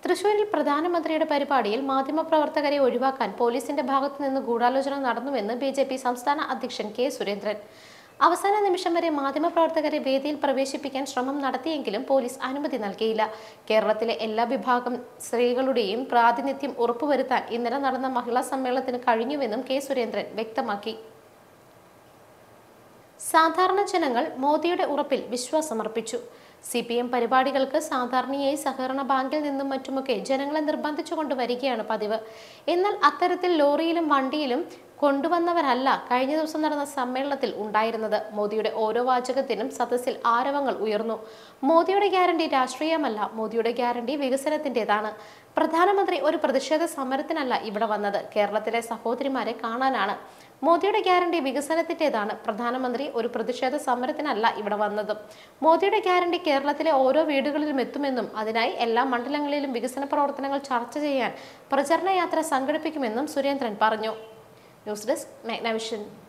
തൃശൂരിൽ പ്രധാനമന്ത്രിയുടെ പരിപാടിയിൽ മാധ്യമപ്രവർത്തകരെ ഒഴിവാക്കാൻ പോലീസിന്റെ ഭാഗത്തു നിന്ന് ഗൂഢാലോചന നടന്നുവെന്ന് ബി ജെ പി സംസ്ഥാന അധ്യക്ഷൻ കെ സുരേന്ദ്രൻ അവസാന നിമിഷം വരെ മാധ്യമപ്രവർത്തകരെ വേദിയിൽ പ്രവേശിപ്പിക്കാൻ ശ്രമം നടത്തിയെങ്കിലും പോലീസ് അനുമതി നൽകിയില്ല കേരളത്തിലെ എല്ലാ വിഭാഗം സ്ത്രീകളുടെയും പ്രാതിനിധ്യം ഉറപ്പുവരുത്താൻ ഇന്നലെ നടന്ന മഹിളാ സമ്മേളനത്തിന് കഴിഞ്ഞുവെന്നും കെ സുരേന്ദ്രൻ വ്യക്തമാക്കി സാധാരണ ജനങ്ങൾ മോദിയുടെ ഉറപ്പിൽ വിശ്വാസമർപ്പിച്ചു സി പി എം പരിപാടികൾക്ക് സാധാരണയായി സഹകരണ ബാങ്കിൽ നിന്നും മറ്റുമൊക്കെ ജനങ്ങളെ നിർബന്ധിച്ചു കൊണ്ടുവരികയാണ് പതിവ് എന്നാൽ അത്തരത്തിൽ ലോറിയിലും വണ്ടിയിലും കൊണ്ടുവന്നവരല്ല കഴിഞ്ഞ ദിവസം നടന്ന സമ്മേളനത്തിൽ ഉണ്ടായിരുന്നത് മോദിയുടെ ഓരോ വാചകത്തിനും സദസ്സിൽ ആരവങ്ങൾ ഉയർന്നു മോദിയുടെ ഗ്യാരണ്ടി രാഷ്ട്രീയമല്ല മോദിയുടെ ഗ്യാരണ്ടി വികസനത്തിൻ്റെതാണ് പ്രധാനമന്ത്രി ഒരു പ്രതിഷേധ സമരത്തിനല്ല ഇവിടെ വന്നത് കേരളത്തിലെ സഹോദരിമാരെ കാണാനാണ് മോദിയുടെ ഗ്യാരണ്ടി വികസനത്തിൻ്റെതാണ് പ്രധാനമന്ത്രി ഒരു പ്രതിഷേധ സമരത്തിനല്ല ഇവിടെ വന്നത് മോദിയുടെ ഗ്യാരണ്ടി കേരളത്തിലെ ഓരോ വീടുകളിലും എത്തുമെന്നും അതിനായി എല്ലാ മണ്ഡലങ്ങളിലും വികസന പ്രവർത്തനങ്ങൾ ചർച്ച ചെയ്യാൻ പ്രചരണ യാത്ര സംഘടിപ്പിക്കുമെന്നും സുരേന്ദ്രൻ പറഞ്ഞു ന്യൂസ് ഡെസ്ക് മാഗ്നവിഷൻ